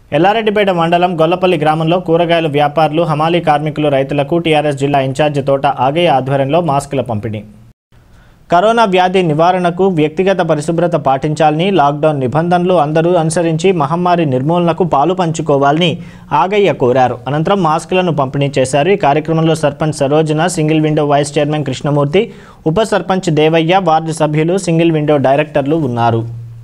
ఎల్లారెడ్డిపేట మండలం గొల్లపల్లి గ్రామంలో కూరగాయల వ్యాపారులు హమాలీ కార్మికులు రైతులకు టీఆర్ఎస్ జిల్లా ఇన్ఛార్జి తోట ఆగయ్య ఆధ్వర్యంలో మాస్కుల పంపిణీ కరోనా వ్యాధి నివారణకు వ్యక్తిగత పరిశుభ్రత పాటించాలని లాక్డౌన్ నిబంధనలు అందరూ అనుసరించి మహమ్మారి నిర్మూలనకు పాలు పంచుకోవాలని ఆగయ్య కోరారు అనంతరం మాస్కులను పంపిణీ చేశారు ఈ కార్యక్రమంలో sarpanch Sarojana single window vice chairman Krishnamurthy ఉప సర్పంచ్ దేవయ్య వార్డు సభ్యులు సింగిల్ విండో డైరెక్టర్లు ఉన్నారు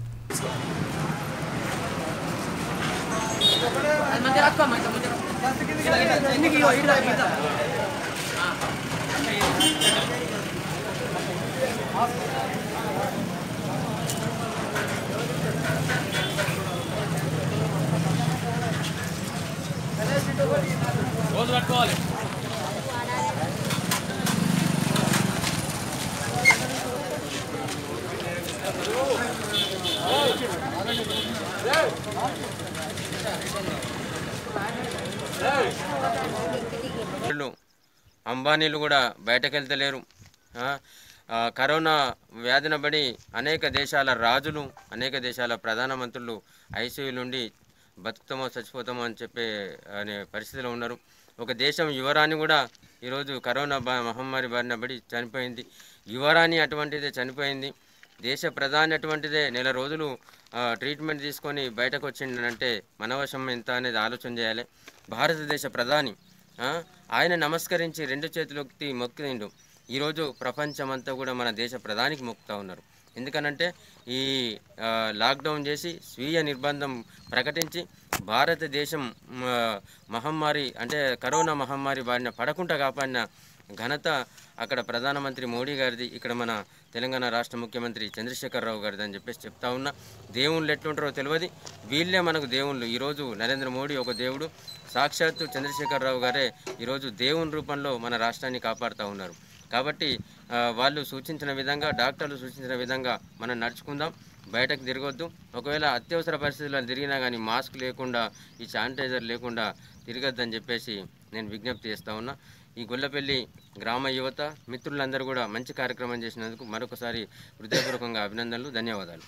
వీళ్ళు అంబానీలు కూడా బయటకు వెళ్తలేరు ఆ, ఆ, కరోనా వ్యాధిన పడి అనేక దేశాల రాజులు అనేక దేశాల ప్రధానమంత్రులు ఐసీయూ నుండి బతుకుతామో చచ్చిపోతామో అని చెప్పే అనే పరిస్థితిలో ఉన్నారు ఒక దేశం యువరాణి కూడా ఈరోజు కరోనా బా మహమ్మారి బారిన పడి చనిపోయింది యువరాణి అటువంటిదే చనిపోయింది దేశ ప్రధాని అటువంటిదే నెల రోజులు ఆ, ట్రీట్మెంట్ తీసుకొని బయటకు వచ్చిండంటే మనవశం ఎంత అనేది ఆలోచన చేయాలి భారతదేశ ప్రధాని ఆ, ఆయన నమస్కరించి రెండు చేతులెత్తి మొక్కిండు ఈరోజు ప్రపంచమంతా కూడా మన దేశ ప్రధానికి మొక్కుతా ఉన్నారు ఎందుకనంటే ఈ ఆ, లాక్డౌన్ చేసి స్వీయ నిర్బంధం ప్రకటించి భారతదేశం మ, మహమ్మారి అంటే కరోనా మహమ్మారి బారిన పడకుండా కాపాడిన ఘనత అక్కడ ప్రధానమంత్రి మోడీ గారిది ఇక్కడ మన తెలంగాణ రాష్ట్ర ముఖ్యమంత్రి చంద్రశేఖరరావు గారిది అని చెప్పేసి చెప్తా ఉన్నా దేవుళ్ళు ఎట్లుంటారో తెలియదు వీళ్ళే మనకు దేవుళ్ళు ఈరోజు నరేంద్ర మోడీ ఒక దేవుడు సాక్షాత్తు చంద్రశేఖరరావు గారే ఈరోజు దేవుని రూపంలో మన రాష్ట్రాన్ని కాపాడుతూ ఉన్నారు కాబట్టి ఆ, వాళ్ళు సూచించిన విధంగా డాక్టర్లు సూచించిన విధంగా మనం నడుచుకుందాం బయటకు తిరగొద్దు ఒకవేళ అత్యవసర పరిస్థితుల్లో తిరిగినా కానీ మాస్క్ లేకుండా ఈ శానిటైజర్ లేకుండా తిరగద్దని చెప్పేసి నేను విజ్ఞప్తి చేస్తా ఉన్నా ఈ గొల్లపల్లి గ్రామ యువత మిత్రులందరూ కూడా మంచి కార్యక్రమం చేసినందుకు మరొకసారి హృదయపూర్వకంగా అభినందనలు ధన్యవాదాలు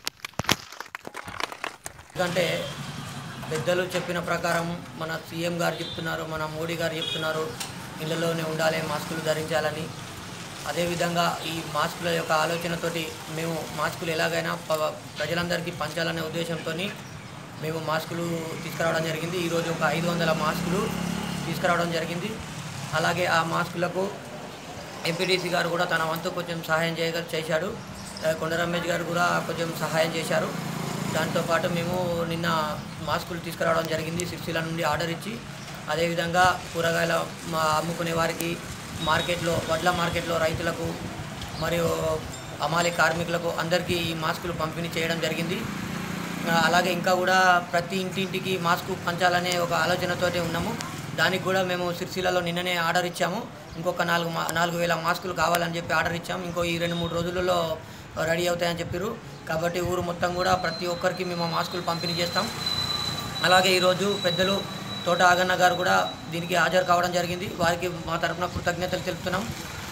ఎందుకంటే పెద్దలు చెప్పిన ప్రకారం మన సీఎం గారు చెప్తున్నారు మన మోడీ గారు చెప్తున్నారు ఇళ్లలోనే ఉండాలి మాస్కులు ధరించాలని అదేవిధంగా ఈ మాస్కుల యొక్క ఆలోచనతోటి మేము మాస్కులు ఎలాగైనా ప- ప్రజలందరికీ పంచాలనే ఉద్దేశంతో మేము మాస్కులు తీసుకురావడం జరిగింది ఈరోజు ఒక ఐదు వందల మాస్కులు తీసుకురావడం జరిగింది అలాగే ఆ మాస్కులకు ఎంపీడీసీ గారు కూడా తన వంతు కొంచెం సహాయం చేయగ చేశాడు ఆ, కొండ రమేష్ గారు కూడా కొంచెం సహాయం చేశారు దాంతోపాటు మేము నిన్న మాస్కులు తీసుకురావడం జరిగింది సిరిసిల్ల నుండి ఆర్డర్ ఇచ్చి అదేవిధంగా కూరగాయల మా అమ్ముకునే వారికి మార్కెట్లో వడ్ల మార్కెట్లో రైతులకు మరియు అమాలి కార్మికులకు అందరికీ ఈ మాస్కులు పంపిణీ చేయడం జరిగింది ఆ, అలాగే ఇంకా కూడా ప్రతి ఇంటింటికి మాస్క్ పంచాలనే ఒక ఆలోచనతోటి ఉన్నాము దానికి కూడా మేము సిరిసిల్లలో నిన్ననే ఆర్డర్ ఇచ్చాము ఇంకొక నాలుగు మా నాలుగు వేల మాస్కులు కావాలని చెప్పి ఆర్డర్ ఇచ్చాము ఇంకో ఈ రెండు మూడు రోజులలో రెడీ అవుతాయని చెప్పారు కాబట్టి ఊరు మొత్తం కూడా ప్రతి ఒక్కరికి మేము మాస్కులు పంపిణీ చేస్తాం అలాగే ఈరోజు పెద్దలు తోట ఆగన్న గారు కూడా దీనికి హాజరు కావడం జరిగింది వారికి మా తరపున కృతజ్ఞతలు తెలుపుతున్నాం